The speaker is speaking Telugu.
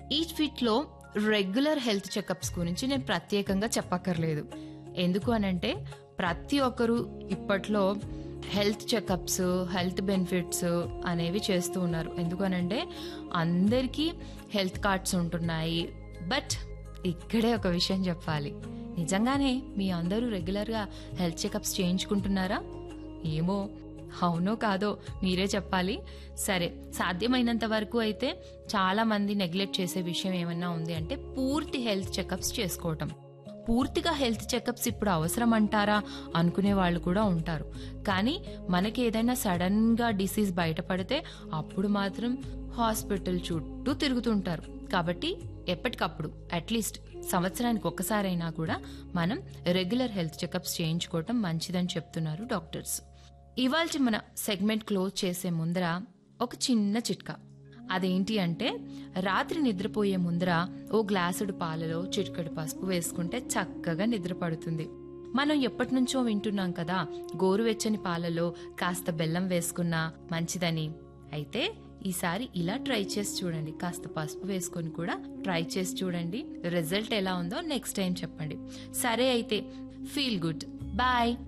ఈ ఫిట్లో రెగ్యులర్ హెల్త్ చెకప్స్ గురించి నేను ప్రత్యేకంగా చెప్పక్కర్లేదు ఎందుకు అనంటే ప్రతి ఒక్కరు ఇప్పట్లో హెల్త్ చెకప్స్ హెల్త్ బెనిఫిట్స్ అనేవి చేస్తూ ఉన్నారు ఎందుకనంటే అందరికీ హెల్త్ కార్డ్స్ ఉంటున్నాయి బట్ ఇక్కడే ఒక విషయం చెప్పాలి నిజంగానే మీ అందరూ రెగ్యులర్గా హెల్త్ చెకప్స్ చేయించుకుంటున్నారా ఏమో అవునో కాదో మీరే చెప్పాలి సరే సాధ్యమైనంత వరకు అయితే చాలా మంది నెగ్లెక్ట్ చేసే విషయం ఏమన్నా ఉంది అంటే పూర్తి హెల్త్ చెకప్స్ చేసుకోవటం పూర్తిగా హెల్త్ చెకప్స్ ఇప్పుడు అవసరం అంటారా అనుకునే వాళ్ళు కూడా ఉంటారు కానీ మనకి ఏదైనా సడన్ గా డిసీజ్ బయటపడితే అప్పుడు మాత్రం హాస్పిటల్ చుట్టూ తిరుగుతుంటారు కాబట్టి ఎప్పటికప్పుడు అట్లీస్ట్ సంవత్సరానికి ఒక్కసారైనా కూడా మనం రెగ్యులర్ హెల్త్ చెకప్స్ చేయించుకోవటం మంచిదని చెప్తున్నారు డాక్టర్స్ ఇవాళ మన సెగ్మెంట్ క్లోజ్ చేసే ముందర ఒక చిన్న చిట్కా అదేంటి అంటే రాత్రి నిద్రపోయే ముందర ఓ గ్లాసుడు పాలలో చిటికెడు పసుపు వేసుకుంటే చక్కగా నిద్ర పడుతుంది మనం ఎప్పటి నుంచో వింటున్నాం కదా గోరువెచ్చని పాలలో కాస్త బెల్లం వేసుకున్నా మంచిదని అయితే ఈసారి ఇలా ట్రై చేసి చూడండి కాస్త పసుపు వేసుకొని కూడా ట్రై చేసి చూడండి రిజల్ట్ ఎలా ఉందో నెక్స్ట్ టైం చెప్పండి సరే అయితే ఫీల్ గుడ్ బాయ్